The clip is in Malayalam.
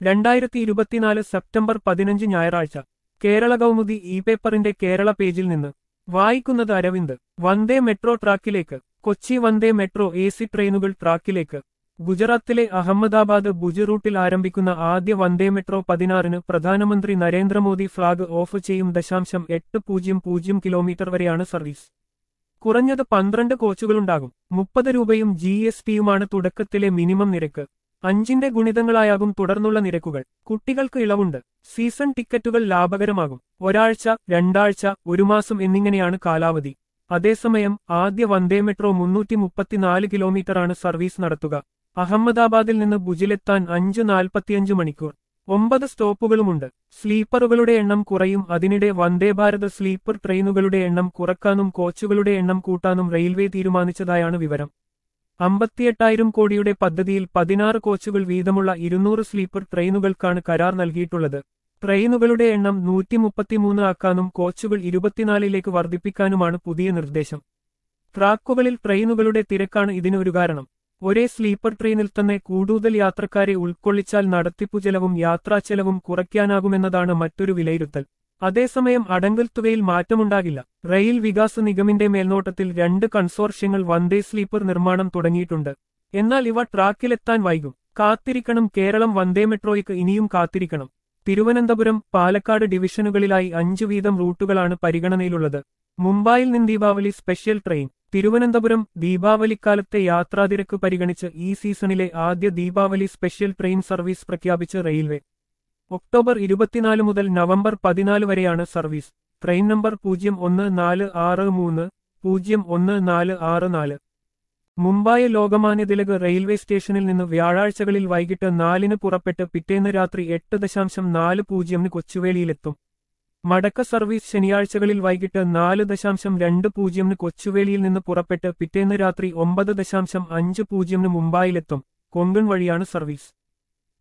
രണ്ടായിരത്തി ഇരുപത്തിനാല് സെപ്റ്റംബർ പതിനഞ്ച് ഞായറാഴ്ച കേരള കൗമുദി ഇ പേപ്പറിന്റെ കേരള പേജിൽ നിന്ന് വായിക്കുന്നത് അരവിന്ദ് വന്ദേ മെട്രോ ട്രാക്കിലേക്ക് Kochi Vande metro A C ട്രെയിനുകൾ ട്രാക്കിലേക്ക് ഗുജറാത്തിലെ അഹമ്മദാബാദ് ഭുജ് റൂട്ടിൽ ആരംഭിക്കുന്ന ആദ്യ വന്ദേ മെട്രോ പതിനാറിന് പ്രധാനമന്ത്രി നരേന്ദ്രമോദി ഫ്ളാഗ് ഓഫ് ചെയ്യും ദശാംശം എട്ട് പൂജ്യം പൂജ്യം കിലോമീറ്റർ വരെയാണ് സർവീസ് കുറഞ്ഞത് പന്ത്രണ്ട് കോച്ചുകളുണ്ടാകും മുപ്പത് രൂപയും ജി എസ് ടിയുമാണ് തുടക്കത്തിലെ മിനിമം നിരക്ക് അഞ്ചിന്റെ ഗുണിതങ്ങളായാകും തുടർന്നുള്ള നിരക്കുകൾ കുട്ടികൾക്ക് ഇളവുണ്ട് സീസൺ ടിക്കറ്റുകൾ ലാഭകരമാകും ഒരാഴ്ച രണ്ടാഴ്ച ഒരു മാസം എന്നിങ്ങനെയാണ് കാലാവധി അതേസമയം ആദ്യ വന്ദേ മെട്രോ മുന്നൂറ്റി മുപ്പത്തിനാല് കിലോമീറ്ററാണ് സർവീസ് നടത്തുക അഹമ്മദാബാദിൽ നിന്ന് ഭുജിലെത്താൻ അഞ്ച് നാൽപ്പത്തിയഞ്ച് മണിക്കൂർ ഒമ്പത് സ്റ്റോപ്പുകളുമുണ്ട് സ്ലീപ്പറുകളുടെ എണ്ണം കുറയും അതിനിടെ വന്ദേ ഭാരത് സ്ലീപ്പർ ട്രെയിനുകളുടെ എണ്ണം കുറക്കാനും കോച്ചുകളുടെ എണ്ണം കൂട്ടാനും റെയിൽവേ തീരുമാനിച്ചതായാണ് വിവരം അമ്പത്തിയെട്ടായിരം കോടിയുടെ പദ്ധതിയിൽ പതിനാറ് കോച്ചുകൾ വീതമുള്ള ഇരുന്നൂറ് സ്ലീപ്പർ ട്രെയിനുകൾക്കാണ് കരാർ നൽകിയിട്ടുള്ളത് ട്രെയിനുകളുടെ എണ്ണം നൂറ്റി മുപ്പത്തിമൂന്ന് ആക്കാനും കോച്ചുകൾ ഇരുപത്തിനാലിലേക്ക് വർദ്ധിപ്പിക്കാനുമാണ് പുതിയ നിർദ്ദേശം ട്രാക്കുകളിൽ ട്രെയിനുകളുടെ തിരക്കാണ് ഇതിന് ഒരു കാരണം ഒരേ സ്ലീപ്പർ ട്രെയിനിൽ തന്നെ കൂടുതൽ യാത്രക്കാരെ ഉൾക്കൊള്ളിച്ചാൽ നടത്തിപ്പു ചെലവും യാത്രാച്ചെലവും കുറയ്ക്കാനാകുമെന്നതാണ് മറ്റൊരു വിലയിരുത്തൽ അതേസമയം അടങ്കൽ തുകയിൽ മാറ്റമുണ്ടാകില്ല റെയിൽ വികാസ് നിഗമിന്റെ മേൽനോട്ടത്തിൽ രണ്ട് കൺസോർഷ്യങ്ങൾ വന്ദേ സ്ലീപ്പർ നിർമ്മാണം തുടങ്ങിയിട്ടുണ്ട് എന്നാൽ ഇവ ട്രാക്കിലെത്താൻ വൈകും കാത്തിരിക്കണം കേരളം വന്ദേ മെട്രോയ്ക്ക് ഇനിയും കാത്തിരിക്കണം തിരുവനന്തപുരം പാലക്കാട് ഡിവിഷനുകളിലായി അഞ്ചു വീതം റൂട്ടുകളാണ് പരിഗണനയിലുള്ളത് മുംബൈയിൽ നിന്ന് ദീപാവലി സ്പെഷ്യൽ ട്രെയിൻ തിരുവനന്തപുരം ദീപാവലിക്കാലത്തെ യാത്രാതിരക്ക് പരിഗണിച്ച് ഈ സീസണിലെ ആദ്യ ദീപാവലി സ്പെഷ്യൽ ട്രെയിൻ സർവീസ് പ്രഖ്യാപിച്ച് റെയിൽവേ ഒക്ടോബർ ഇരുപത്തിനാല് മുതൽ നവംബർ പതിനാല് വരെയാണ് സർവീസ് ട്രെയിൻ നമ്പർ പൂജ്യം ഒന്ന് നാല് ആറ് മൂന്ന് പൂജ്യം ഒന്ന് നാല് ആറ് നാല് മുംബൈ ലോകമാന്യ തിലക് റെയിൽവേ സ്റ്റേഷനിൽ നിന്ന് വ്യാഴാഴ്ചകളിൽ വൈകിട്ട് നാലിന് പുറപ്പെട്ട് പിറ്റേന്ന് രാത്രി എട്ട് ദശാംശം നാല് പൂജ്യമിന് കൊച്ചുവേളിയിലെത്തും മടക്ക സർവീസ് ശനിയാഴ്ചകളിൽ വൈകിട്ട് നാല് ദശാംശം രണ്ട് പൂജ്യമിന് കൊച്ചുവേളിയിൽ നിന്ന് പുറപ്പെട്ട് പിറ്റേന്ന് രാത്രി ഒമ്പത് ദശാംശം അഞ്ച് പൂജ്യമിന് മുംബൈയിലെത്തും കൊങ്കൺ വഴിയാണ് സർവീസ്